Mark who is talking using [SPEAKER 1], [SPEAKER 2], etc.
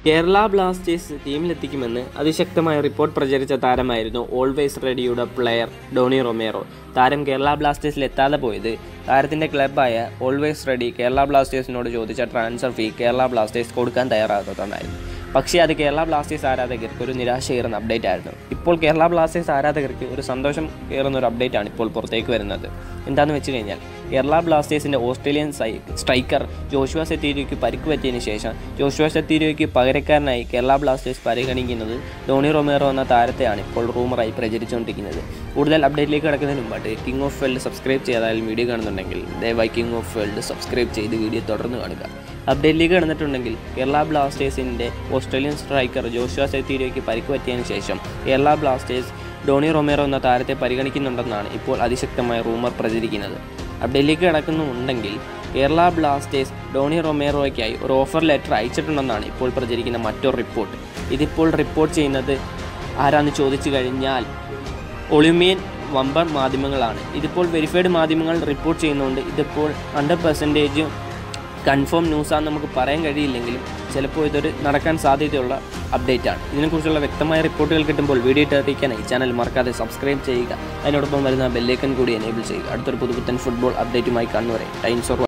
[SPEAKER 1] Kerala Blasters ടീമിലെത്തിക്കുമെന്ന് അതിശക്തമായ report പ്രചരിച്ച താരമായിരുന്നു ഓൾവേസ് റെഡിയുടെ പ്ലെയർ ഡോണി റൊമേറോ താരം കേരള ബ്ലാസ്റ്റേഴ്സിൽ എത്താതെ പോയത് താരത്തിൻ്റെ ക്ലബ്ബായ ഓൾവേസ് റെഡി കേരള ബ്ലാസ്റ്റേഴ്സിനോട് ചോദിച്ച ട്രാൻസ്ഫർ ഫീ കേരള ബ്ലാസ്റ്റേഴ്സ് കൊടുക്കാൻ തയ്യാറാകാത്തതുകൊണ്ടായിരുന്നു പക്ഷേ അത് കേരള ബ്ലാസ്റ്റേഴ്സ് ആരാധകർക്ക് ഒരു നിരാശയേറുന്ന അപ്ഡേറ്റ് ആയിരുന്നു ഇപ്പോൾ കേരള ബ്ലാസ്റ്റേഴ്സ് ആരാധകർക്ക് ഒരു സന്തോഷം കയറുന്ന ഒരു അപ്ഡേറ്റ് ആണ് ഇപ്പോൾ പുറത്തേക്ക് വരുന്നത് എന്താണെന്ന് വെച്ച് കഴിഞ്ഞാൽ കേരള ബ്ലാസ്റ്റേഴ്സിൻ്റെ ഓസ്ട്രേലിയൻ സൈ സ്ട്രൈക്കർ ജോഷുവ സെത്തീരിയോയ്ക്ക് പരിക്ക് പറ്റിയതിന് ശേഷം ജോഷുവ സെത്തീരിയോയ്ക്ക് പകരക്കാരനായി കേരള ബ്ലാസ്റ്റേഴ്സ് പരിഗണിക്കുന്നത് ഡോണി റൊമേറോ എന്ന താരത്തെയാണ് ഇപ്പോൾ റൂമറായി പ്രചരിച്ചുകൊണ്ടിരിക്കുന്നത് കൂടുതൽ അപ്ഡേറ്റിലേക്ക് കിടക്കുന്നതിന് മുമ്പായിട്ട് കിങ് ഓഫ് വേൾഡ് സബ്സ്ക്രൈബ് ചെയ്താൽ വീഡിയോ കാണുന്നുണ്ടെങ്കിൽ ദയവായി കിങ് ഓഫ് വേൾഡ് സബ്സ്ക്രൈബ് ചെയ്ത് വീഡിയോ തുടർന്ന് കാണുക അപ്ഡേറ്റിലേക്ക് കിടന്നിട്ടുണ്ടെങ്കിൽ കേരള ബ്ലാസ്റ്റേഴ്സിൻ്റെ ഓസ്ട്രേലിയൻ സ്ട്രൈക്കർ ജോഷുവ സെത്തീരിയോയ്ക്ക് പരിക്ക് പറ്റിയതിന് ശേഷം കേരള ബ്ലാസ്റ്റേഴ്സ് ഡോണി റൊമേറോ എന്ന താരത്തെ പരിഗണിക്കുന്നുണ്ടെന്നാണ് ഇപ്പോൾ അതിശക്തമായ റൂമർ പ്രചരിക്കുന്നത് അപ്ഡേറ്റിലേക്ക് കിടക്കുന്നുണ്ടെങ്കിൽ കേരള ബ്ലാസ്റ്റേഴ്സ് ഡോണി റൊമേറോയ്ക്കായി ഒരു ഓഫർ ലെറ്റർ അയച്ചിട്ടുണ്ടെന്നാണ് ഇപ്പോൾ പ്രചരിക്കുന്ന മറ്റൊരു റിപ്പോർട്ട് ഇതിപ്പോൾ റിപ്പോർട്ട് ചെയ്യുന്നത് ആരാന്ന് ചോദിച്ചു കഴിഞ്ഞാൽ ഒളിമിയൻ വമ്പൻ മാധ്യമങ്ങളാണ് ഇതിപ്പോൾ വെരിഫൈഡ് മാധ്യമങ്ങൾ റിപ്പോർട്ട് ചെയ്യുന്നതുകൊണ്ട് ഇതിപ്പോൾ ഹൺഡ്രഡ് പെർസെൻറ്റേജ് കൺഫേം ന്യൂസാന്ന് നമുക്ക് പറയാൻ കഴിയില്ലെങ്കിലും ചിലപ്പോൾ ഇതൊരു നടക്കാൻ സാധ്യതയുള്ള അപ്ഡേറ്റ് ആണ് ഇതിനെക്കുറിച്ചുള്ള വ്യക്തമായ റിപ്പോർട്ടുകൾ കിട്ടുമ്പോൾ വീഡിയോ ഇട്ട് അറിയിക്കാനായി ചാനൽ മറക്കാതെ സബ്സ്ക്രൈബ് ചെയ്യുക അതിനോടൊപ്പം വരുന്ന ബെല്ലേക്കൻ കൂടി എനേബിൾ ചെയ്യുക അടുത്തൊരു പുതുപുത്തൻ ഫുട്ബോൾ അപ്ഡേറ്റുമായി കാണുന്നവരെ ടൈംസ് ഓർ